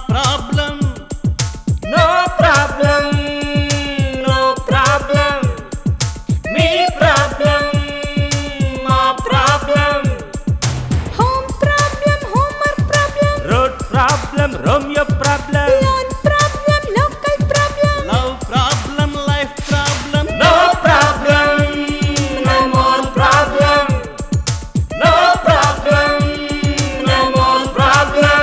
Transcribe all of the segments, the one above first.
problem no problem no problem మీ problem మా problem home problem homework problem road problem Romeo problem loan problem local problem love problem life problem no problem no more problem no problem no more problem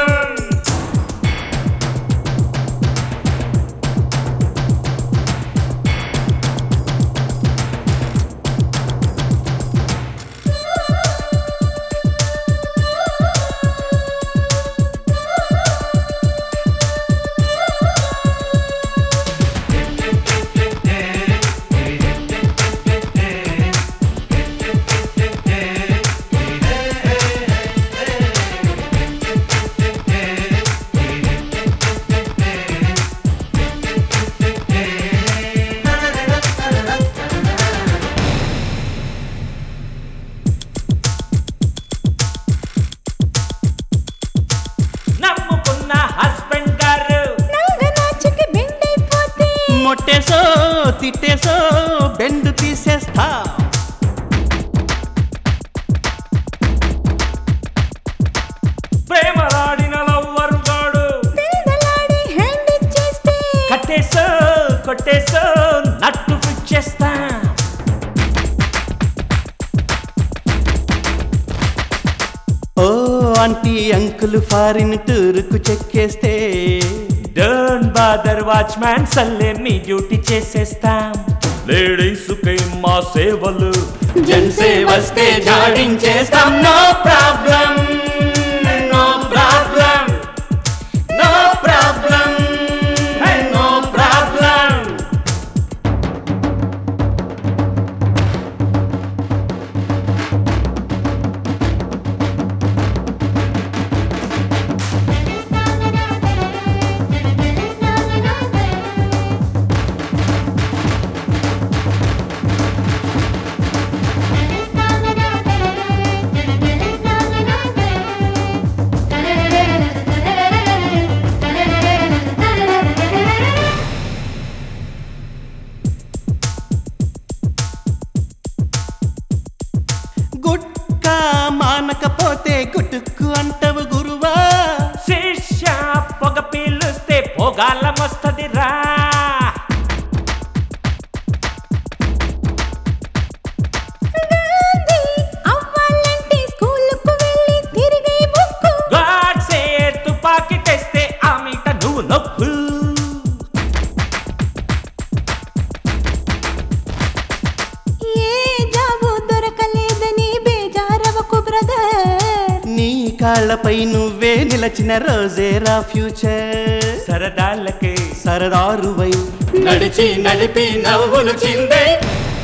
నమ్ముకున్న husband గారు నంగనాచుకి బెండైపోతే మొట్టేసో తిట్టేసో బెండు తీసేస్తా ప్రేమలాడిన lover గాడు పెందలాడి hand ఇచ్చేస్తే కట్టేసో కొట్టేసో nut fit చేస్తా ఓ aunty uncle foreign టూరుకు చెక్కేస్తే డోంట్ బాదర్ వాచ్మ్యాన్ సల్లే మీ డ్యూటీ చేసేస్తాం లేడీస్ కై మా సేవలు జెంట్సే వస్తే జాడించేస్తాం no problem no problem no problem no problem gutkha మానకపోతే గుటుక్కు అంటవు గురువా శిష్య పొగ పీలుస్తే పొగాలం వస్తుంది రా గాంధీ అవ్వాలంటే స్కూలుకు వెళ్ళి తిరిగే బుక్కు గాడ్సే తుపాకి తెస్తే ఆ మీట నువ్వు నొప్పు ఏ జాబు దొరకలేదని బేజారవకు బ్రదర్ నీ కాళ్ళపై నువ్వే నిలచిన రోజేరా ఫ్యూచర్ సరదాలకే సరదారువై నడిచి నడిపి నవ్వులు చిందే